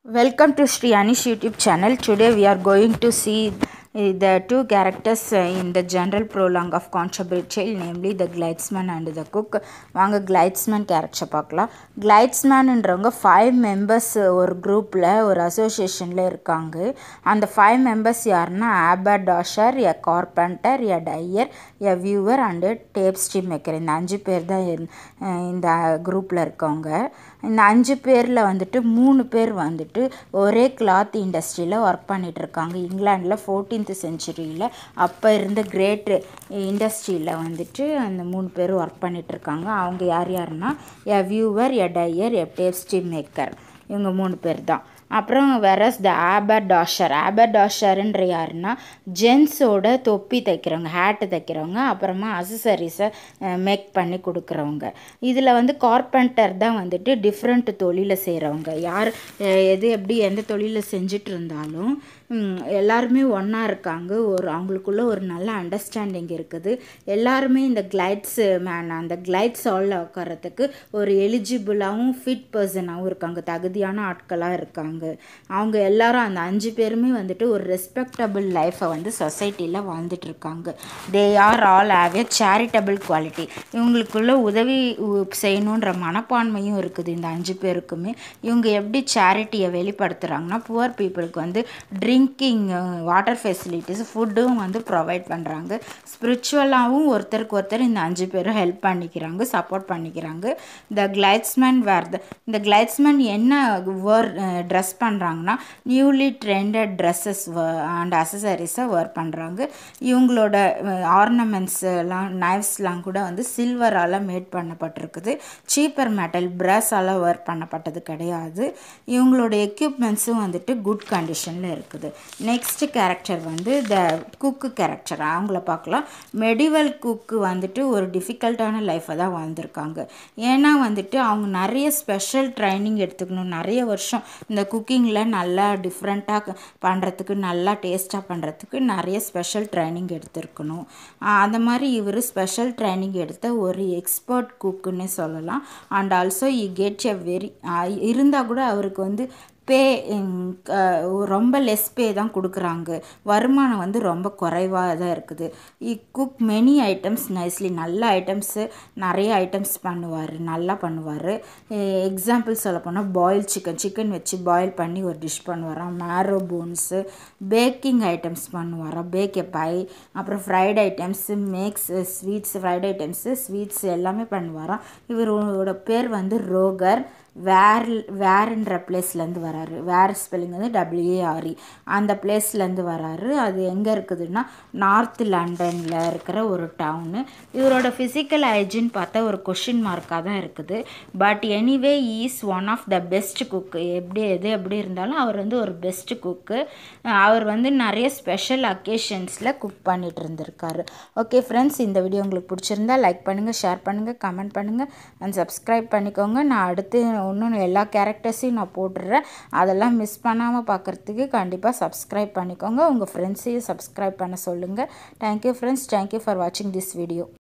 Welcome to Sri Anish YouTube channel. Today we are going to see uh, the two characters uh, in the general prologue of Constable Child, namely the Glidesman and the Cook. வாங்க கிளைட்ஸ்மேன் character பார்க்கலாம் கிளைட்ஸ்மேனுன்றவங்க five members ஒரு குரூப்பில் ஒரு அசோசியேஷனில் இருக்காங்க அந்த five members யாருன்னா haberdasher a carpenter a dyer a weaver and tapestry maker இந்த அஞ்சு பேர் தான் இரு- அஹ் இந்த குரூப்பில் இருக்கவங்க இந்த அஞ்சு பேரில் வந்துட்டு மூணு பேர் வந்துட்டு ஒரே கிளாத் இண்டஸ்ட்ரியில் ஒர்க் பண்ணிட்டு இருக்காங்க இங்கிலாண்டில் ஃபோர்டீன்த் செஞ்சுரியில் அப்போ இருந்த கிரேட் இண்டஸ்ட்ரியில் வந்துட்டு அந்த மூணு பேர் ஒர்க் பண்ணிட்டு இருக்காங்க அவங்க யார் யாருன்னா a weaver a dyer a tapestry maker இவங்க மூணு பேர் தான் அப்புறம் வெரஸ் த ஆபர் டாஷர் ஆபர் டாஷர்ன்ற யாருன்னா ஜென்ஸோட தொப்பி தைக்கிறவங்க ஹேட்டு தைக்கிறவங்க அப்புறமா அசசரிஸை மேக் பண்ணி கொடுக்குறவங்க இதில் வந்து கார்பெண்டர் தான் வந்துட்டு டிஃப்ரெண்ட் தொழிலை செய்கிறவங்க யார் அஹ், எது எப்படி எந்த தொழிலை செஞ்சுட்டு இருந்தாலும் ம், எல்லாருமே ஒன்றா இருக்காங்க ஒரு அவங்களுக்குள்ள ஒரு நல்ல அண்டர்ஸ்டாண்டிங் இருக்குது எல்லாருமே இந்த கிளைட்ஸ் மேன் அந்த கிளைட்ஸ் ஆலில் உட்காரத்துக்கு ஒரு எலிஜிபிளாகவும் ஃபிட் பர்சனாகவும் இருக்காங்க தகுதியான ஆட்களாக இருக்காங்க அவங்க எல்லாரும் அந்த அஞ்சு பேருமே வந்துட்டு ஒரு ரெஸ்பெக்டபிள் லைஃப்பை வந்து சொசைட்டியில் வாழ்ந்துட்டு இருக்காங்க they are all have a charitable quality இவங்களுக்குள்ள உதவி உ- செய்யணுன்ற மனப்பான்மையும் இருக்குது இந்த அஞ்சு பேருக்குமே இவங்க எப்படி சேரிட்டியை வெளிப்படுத்துகிறாங்கன்னா புவர் பீப்புளுக்கு வந்து ட்ரிங்கிங் வாட்டர் ஃபெசிலிட்டிஸ் ஃபுட்டும் வந்து ப்ரொவைட் பண்ணுறாங்க ஸ்பிரிச்சுவலாகவும் ஒருத்தருக்கு ஒருத்தர் இந்த அஞ்சு பேரும் ஹெல்ப் பண்ணிக்கிறாங்க சப்போர்ட் பண்ணிக்கிறாங்க த கிளைட்ஸ்மேன் வேர் த இந்த கிளைட்ஸ்மேன் என்ன வேர் ட்ரெஸ் பண்ணுறாங்கன்னா நியூலி ட்ரெண்டட் ட்ரெஸ்ஸஸ் அண்ட் அசசரிஸை வேர் பண்ணுறாங்க இவங்களோட ஆர்னமெண்ட்ஸ் எல்லாம் நைவ்ஸ்லாம் கூட வந்து சில்வரால் மேட் பண்ணப்பட்டிருக்குது சீப்பர் மெட்டல் பிரஸால் வேர் பண்ணப்பட்டது கிடையாது இவங்களோட எக்யூப்மெண்ட்ஸும் வந்துட்டு குட் கண்டிஷனில் இருக்குது நெக்ஸ்ட் கேரக்டர் வந்து த குக்கு கேரக்டர் அவங்கள பார்க்கலாம் மெடிவல் குக்கு வந்துட்டு ஒரு டிஃபிகல்ட்டான லைஃப்பை தான் வாழ்ந்திருக்காங்க ஏன்னா வந்துட்டு அவங்க நிறைய ஸ்பெஷல் ட்ரைனிங் எடுத்துக்கணும் நிறைய வருஷம் இந்த குக்கிங்கில் நல்லா டிஃப்ரெண்ட்டாக பண்ணுறதுக்கு நல்லா டேஸ்ட்டாக பண்ணுறதுக்கு நிறைய ஸ்பெஷல் ட்ரைனிங் எடுத்திருக்கணும் ஆஹ் அந்த மாதிரி இவர் ஸ்பெஷல் ட்ரைனிங் எடுத்த ஒரு எக்ஸ்பர்ட் குக்குன்னு சொல்லலாம் and also he get a very இருந்தால் கூட அவருக்கு வந்து பே ரொம்ப லெஸ் பே தான் கொடுக்குறாங்க வருமானம் வந்து ரொம்ப குறைவாக தான் இருக்குது he cook many items nicely நல்ல ஐட்டம்ஸு நிறைய ஐட்டம்ஸ் பண்ணுவார் நல்லா பண்ணுவார் எக்ஸாம்பிள் சொல்ல போனால் பாயில் சிக்கன் சிக்கன் வச்சு பாயில் பண்ணி ஒரு டிஷ் பண்ணுவாராம் மேரோ போன்ஸு பேக்கிங் ஐட்டம்ஸ் பண்ணுவாராம் பேக் எ பை அப்புறம் fried items makes sweets fried items sweets எல்லாமே பண்ணுவாராம் இவரோட பேர் வந்து ரோகர் வேர் வேர்ன்ற பிளேஸ்லேருந்து வராரு வேர் ஸ்பெல்லிங் வந்து டபிள்யூஏஆர்இ அந்த பிளேஸ்லேருந்து வராரு அது எங்கே இருக்குதுன்னா நார்த் லண்டனில் இருக்கிற ஒரு டவுனு இவரோட ஃபிசிக்கல் ஹைஜின் பார்த்தா ஒரு கொஷின் மார்க்காக தான் இருக்குது but anyway is one of the best cook எப்படி எது எப்படி இருந்தாலும் அவர் வந்து ஒரு பெஸ்ட் குக்கு அவர் வந்து நிறைய ஸ்பெஷல் அக்கேஷன்ஸில் குக் பண்ணிட்டு இருந்திருக்காரு ஓகே ஃப்ரெண்ட்ஸ் இந்த வீடியோ உங்களுக்கு பிடிச்சிருந்தா லைக் பண்ணுங்கள் ஷேர் பண்ணுங்கள் கமெண்ட் பண்ணுங்கள் அண்ட் சப்ஸ்கிரைப் பண்ணிக்கோங்க நான் அடுத்து இன்னும் எல்லா கேரக்டர்ஸையும் நான் போட்டுடுறேன் அதெல்லாம் மிஸ் பண்ணாமல் பார்க்குறதுக்கு கண்டிப்பாக சப்ஸ்கிரைப் பண்ணிக்கோங்க உங்கள் ஃப்ரெண்ட்ஸையும் சப்ஸ்கிரைப் பண்ண சொல்லுங்கள் தேங்க்யூ ஃப்ரெண்ட்ஸ் தேங்க்யூ ஃபார் வாட்சிங் திஸ் வீடியோ